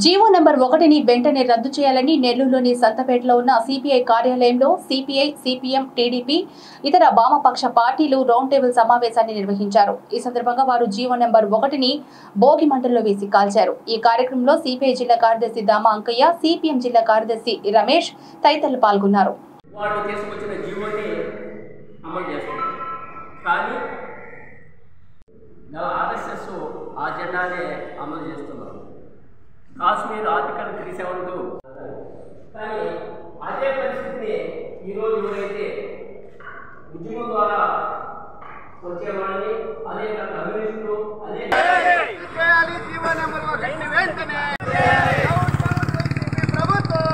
GO number ఒకటిని వెంటనే రద్దు చేయాలని నెల్లూరులోని సంతపేటలో ఉన్న సిపిఐ కార్యాలయంలో సిపిఐ సిపిఎం టీడీపీ ఇతర వామపక్ష పార్టీలు రౌండ్ టేబుల్ సమావేశాన్ని నిర్వహించారు ఈ సందర్భంగా వారు జీవో నంబర్ ఒకటిని భోగి మంటల్లో వేసి కాల్చారు ఈ కార్యక్రమంలో సిపిఐ జిల్లా కార్యదర్శి దామ అంకయ్య సిపిఎం జిల్లా కార్యదర్శి రమేష్ తదితరులు పాల్గొన్నారు వాళ్ళు తీసుకొచ్చిన జీవోని అమలు చేస్తున్నారు కానీ ఆర్ఎస్ఎస్ ఆ జెండానే అమలు చేస్తున్నారు Kashmir article three seven two కానీ అదే పరిస్థితిని ఈరోజు ఎవరైతే ఉద్యమం ద్వారా వచ్చేవాళ్ళని అనేక కమ్యూనిస్టులు అనేక చేయాలి జీవన నెంబర్ వెంటనే ప్రభుత్వం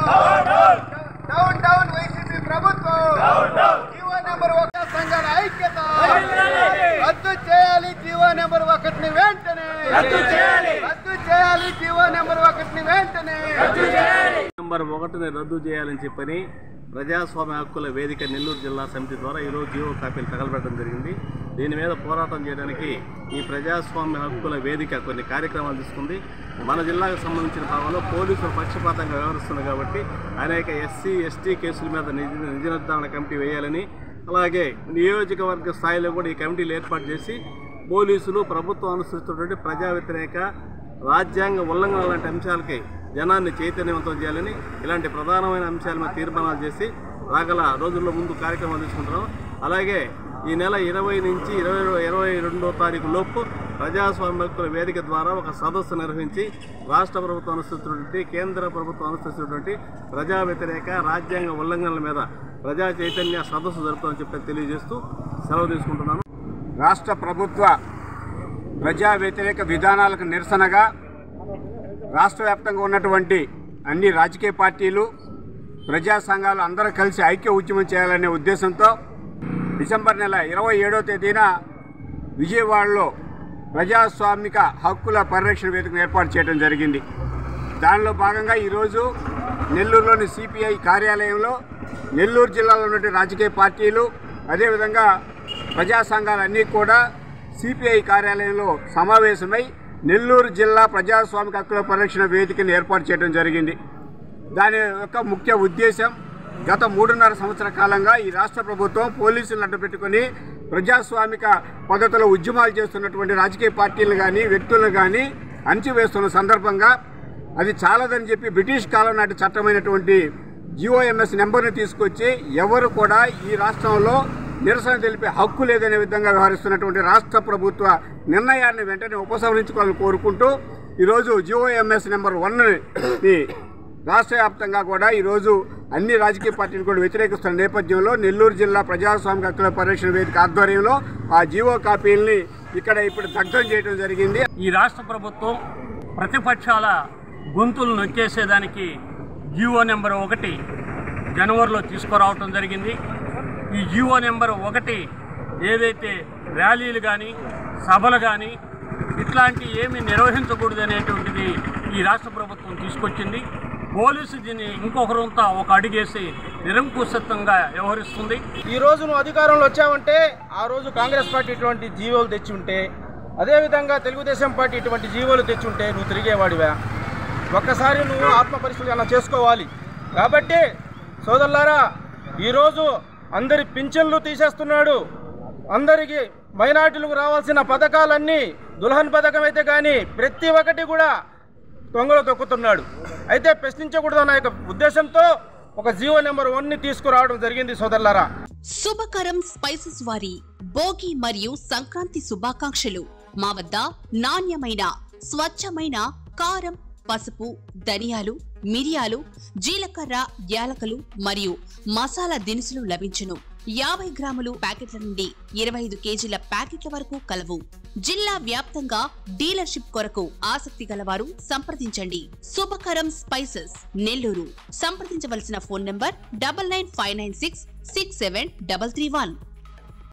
డౌన్ డౌన్ వైసీపీ ప్రభుత్వం జీవో నెంబర్ ఒక సంఘాల ఐక్యత రద్దు చేయాలి జీవో నెంబర్ ఒకటిని వెంటనే రద్దు చేయాలి రద్దు చేయాలి జీవో నెంబర్ ఒకటిని వెంటనే నంబర్ ఒకటిని రద్దు చేయాలని చెప్పని ప్రజాస్వామ్య హక్కుల వేదిక నెల్లూరు జిల్లా సమితి ద్వారా ఈరోజు జీవో కాపీలు తగలబెట్టడం జరిగింది దీని మీద పోరాటం చేయడానికి ఈ ప్రజాస్వామ్య హక్కుల వేదిక కొన్ని కార్యక్రమాలు తీసుకుంది మన జిల్లాకు సంబంధించిన భాగంలో పోలీసులు పక్షపాతంగా వ్యవహరిస్తున్నారు కాబట్టి అనేక ఎస్సీ ఎస్టీ కేసుల మీద నిజ నిజ నిర్ధారణ కమిటీ వేయాలని అలాగే నియోజకవర్గ స్థాయిలో కూడా ఈ కమిటీలు ఏర్పాటు చేసి పోలీసులు ప్రభుత్వం అనుసరిస్తున్నటువంటి ప్రజా వ్యతిరేక రాజ్యాంగ ఉల్లంఘన లాంటి అంశాలకి జనాన్ని చైతన్యవంతం చేయాలని ఇలాంటి ప్రధానమైన అంశాల మీద తీర్మానాలు చేసి రాగల రోజుల్లో ముందు కార్యక్రమాలు తీసుకుంటున్నాం అలాగే ఈ నెల ఇరవై నుంచి ఇరవై ఇరవై రెండో తారీఖు లోపు ప్రజాస్వామ్య హక్కుల వేదిక ద్వారా ఒక సదస్సు నిర్వహించి రాష్ట్ర ప్రభుత్వం అనుసరిస్తున్నటువంటి కేంద్ర ప్రభుత్వం అనుసరిస్తున్నటువంటి ప్రజా వ్యతిరేక రాజ్యాంగ ఉల్లంఘనల మీద ప్రజా చైతన్య సదస్సు జరుపుతామని చెప్పి తెలియజేస్తూ సెలవు తీసుకుంటున్నాను రాష్ట్ర ప్రభుత్వ ప్రజా వ్యతిరేక విధానాలకు నిరసనగా రాష్ట్ర వ్యాప్తంగా ఉన్నటువంటి అన్ని రాజకీయ పార్టీలు ప్రజా సంఘాలు అందరూ కలిసి ఐక్య ఉద్యమం చేయాలనే ఉద్దేశంతో డిసెంబర్ నెల ఇరవై ఏడో తేదీన విజయవాడలో ప్రజాస్వామిక హక్కుల పరిరక్షణ వేదికను ఏర్పాటు చేయడం జరిగింది దానిలో భాగంగా ఈరోజు నెల్లూరులోని సిపిఐ కార్యాలయంలో నెల్లూరు జిల్లాలో ఉన్నటువంటి రాజకీయ పార్టీలు అదేవిధంగా ప్రజా సంఘాలన్నీ కూడా సిపిఐ కార్యాలయంలో సమావేశమై నెల్లూరు జిల్లా ప్రజాస్వామిక హక్కుల పరిరక్షణ వేదికను ఏర్పాటు చేయడం జరిగింది దాని యొక్క ముఖ్య ఉద్దేశం గత మూడున్నర సంవత్సర కాలంగా ఈ రాష్ట్ర ప్రభుత్వం పోలీసులను అడ్డుపెట్టుకొని ప్రజాస్వామిక పద్ధతిలో ఉద్యమాలు చేస్తున్నటువంటి రాజకీయ పార్టీలను కానీ వ్యక్తులను కానీ అణచివేస్తున్న సందర్భంగా అది చాలదని చెప్పి బ్రిటిష్ కాలం నాటి చట్టమైనటువంటి జిఓఎంఎస్ నెంబర్ని తీసుకొచ్చి ఎవరు కూడా ఈ రాష్ట్రంలో నిరసన తెలిపే హక్కు లేదనే విధంగా వ్యవహరిస్తున్నటువంటి రాష్ట్ర ప్రభుత్వ నిర్ణయాన్ని వెంటనే ఉపసంహరించుకోవాలని కోరుకుంటూ ఈరోజు జిఓఎంఎస్ నెంబర్ వన్ని రాష్ట్ర వ్యాప్తంగా కూడా ఈరోజు అన్ని రాజకీయ పార్టీలు కూడా వ్యతిరేకిస్తున్న నేపథ్యంలో నెల్లూరు జిల్లా ప్రజాస్వామిక హక్కుల పరిరక్షణ వేదిక ఆధ్వర్యంలో ఆ జీవో కాపీల్ని ఇక్కడ ఇప్పుడు దగ్ధం చేయడం జరిగింది ఈ రాష్ట్ర ప్రభుత్వం ప్రతిపక్షాల గొంతులు నొక్కేసేదానికి జీవో నెంబర్ ఒకటి జనవరిలో తీసుకురావటం జరిగింది ఈ జీవో నెంబర్ ఒకటి ఏదైతే ర్యాలీలు కానీ సభలు కానీ ఇట్లాంటి ఏమి నిర్వహించకూడదు అనేటువంటిది ఈ రాష్ట్ర ప్రభుత్వం తీసుకొచ్చింది పోలీసు దీన్ని ఇంకొకరంతా ఒక అడిగేసి నిరంకుశత్వంగా వ్యవహరిస్తుంది ఈ రోజు నువ్వు అధికారంలో వచ్చావంటే ఆ రోజు కాంగ్రెస్ పార్టీ ఇటువంటి జీవోలు తెచ్చి ఉంటే అదేవిధంగా తెలుగుదేశం పార్టీ ఇటువంటి జీవోలు తెచ్చి ఉంటే నువ్వు తిరిగేవాడివా ఒక్కసారి నువ్వు ఆత్మ పరిశీలన చేసుకోవాలి కాబట్టి సోదరులారా ఈరోజు అందరి పింఛన్లు తీసేస్తున్నాడు అందరికీ మైనార్టీలకు రావాల్సిన పథకాలన్నీ దుల్హన్ పథకం అయితే కానీ ప్రతి ఒక్కటి కూడా దొంగలు తొక్కుతున్నాడు అయితే ప్రశ్నించకూడదు అన్న యొక్క ఉద్దేశంతో ఒక జీవో నెంబర్ వన్ని తీసుకురావడం జరిగింది సోదరులారా శుభకరం స్పైసెస్ వారి భోగి మరియు సంక్రాంతి శుభాకాంక్షలు మా వద్ద నాణ్యమైన స్వచ్ఛమైన కారం పసుపు ధనియాలు మిరియాలు జీలకర్ర యాలకలు మరియు మసాలా దినుసులు లభించును యాభై గ్రాములు ప్యాకెట్ల నుండి ఇరవై ఐదు కేజీల ప్యాకెట్ల వరకు కలవు జిల్లా వ్యాప్తంగా డీలర్షిప్ కొరకు ఆసక్తి గలవారు సంప్రదించండి శుభకరం స్పైసెస్ నెల్లూరు సంప్రదించవలసిన phone number double nine five nine six six seven double three one